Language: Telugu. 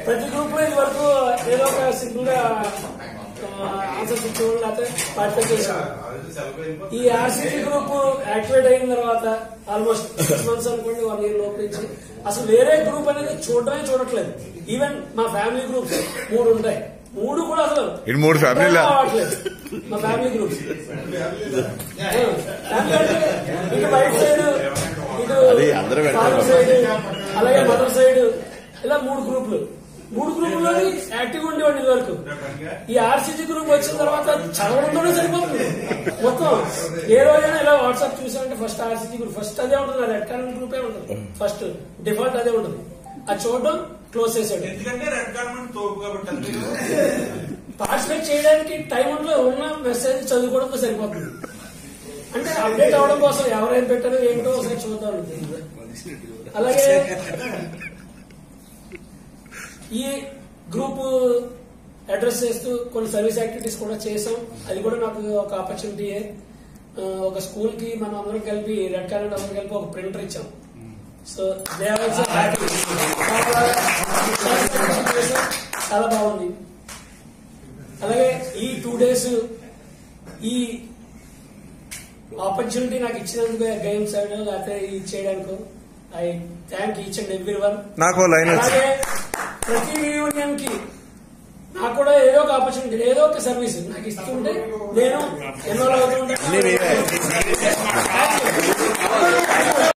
ప్రతి గ్రూప్ లో ఇది వరకు ఏదో ఒక సింపుల్ గా ఆన్సర్స్ ఇచ్చేవాళ్ళు లేకపోతే పార్టిసిపేట్ చేసేవాళ్ళు ఈ ఆర్సీటీ గ్రూప్ యాక్టివేట్ అయిన తర్వాత ఆల్మోస్ట్ సిక్స్ మంత్స్ అనుకోండి వన్ ఇయర్ లోపు నుంచి అసలు వేరే గ్రూప్ అనేది చూడటమే చూడట్లేదు ఈవెన్ మా ఫ్యామిలీ గ్రూప్స్ మూడు ఉంటాయి మూడు కూడా అసలు ఇది మూడు ఫ్యామిలీలా? రావట్లేదు మా ఫ్యామిలీ గ్రూప్స్ ఫ్యామిలీ అంటే ఇటు రైట్ సైడ్ ఇటు అది అందరూ వెళ్తారు. ఫాదర్ సైడ్ అలాగే మదర్ సైడ్ ఇలా మూడు గ్రూపులు మూడు గ్రూపుల్లో యాక్టివ్ ఉండేవాడి ఇది వరకు ఈ ఆర్సీజీ గ్రూప్ వచ్చిన తర్వాత చదవడంతోనే సరిపోతుంది మొత్తం ఏ రోజైనా ఇలా వాట్సాప్ చూసామంటే ఫస్ట్ ఆర్సీజీ గ్రూప్ ఫస్ట్ అదే ఉంటుంది రెడ్ కార్నర్ గ్రూపే ఉంటుంది ఫస్ట్ డిఫాల్ట్ అదే ఉంటుంది అది చూడడం క్లోజ్ చేసాడు ఎందుకంటే రెడ్ కార్మెంట్ తోపు కాబట్టి అంతే. పార్టిసిపేట్ చేయడానికి టైం ఉండలో ఉన్న మెసేజ్ చదువుకోవడంతో సరిపోతుంది అంటే అప్డేట్ అవడం కోసం ఎవరైనా పెట్టారో ఏంటో ఒకసారి చూద్దాం అనుకుంటుంది. అలాగే ఈ గ్రూప్ అడ్రస్ చేస్తూ కొన్ని సర్వీస్ యాక్టివిటీస్ కూడా చేసాం అది కూడా నాకు ఒక ఆపర్చునిటీయే ఆ, ఒక స్కూల్ కి మనం అందరం కలిపి రెడ్ క్యాలెండర్ అందరం కలిపి ఒక ప్రింటర్ ఇచ్చాం so they are also happy చాలా బాగుంది అలాగే ఈ టూ డేస్ ఈ ఆపర్చునిటీ నాకు ఇచ్చినందుకు గేమ్స్ అయినా లేకపోతే ఇది చేయడానికి I thank each and every one నాకు లైన్ వచ్చింది అలాగే ప్రతి యూనియన్ కి నాకు కూడా ఏదో ఒక ఆపర్చునిటీ ఏదో ఒక సర్వీస్ నాకు ఇస్తుంటే నేను ఎన్నో అవుతుంటే అన్నీ మీవే.